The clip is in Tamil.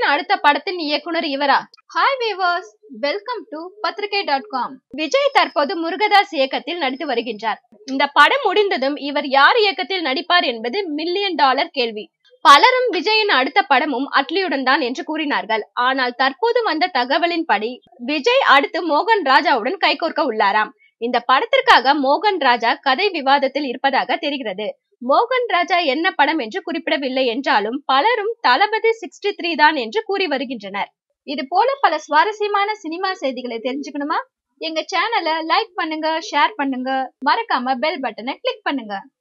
அடுத்த படத்தின் இயக்குனர் இவரா hi viewers welcome to Pathirikai dot com Vijay தற்போது முருகதாஸ் இயக்கத்தில் நடித்து வருகின்றார் இந்த படம் முடிந்ததும் இவர் யார் இயக்கத்தில் நடிப்பார் என்பது மில்லியன் டாலர் கேள்வி பலரும் விஜயின் அடுத்த படமும் அட்லியுடன் தான் என்று கூறினார்கள் ஆனால் தற்போது வந்த தகவலின்படி விஜய் அடுத்து மோகன் ராஜாவுடன் கைகோர்க்க உள்ளாராம் இந்த படத்திற்காக மோகன் ராஜா கதை விவாதத்தில் இருப்பதாக தெரிகிறது மோகன் ராஜா என்ன படம் என்று குறிப்பிடவில்லை என்றாலும் பலரும் தளபதி சிக்ஸ்டி த்ரீ தான் என்று கூறி வருகின்றனர் இது போல பல சுவாரஸ்யமான சினிமா செய்திகளை தெரிஞ்சுக்கணுமா எங்க சேனலை லைக் பண்ணுங்க ஷேர் பண்ணுங்க மறக்காம பெல் பட்டனை கிளிக் பண்ணுங்க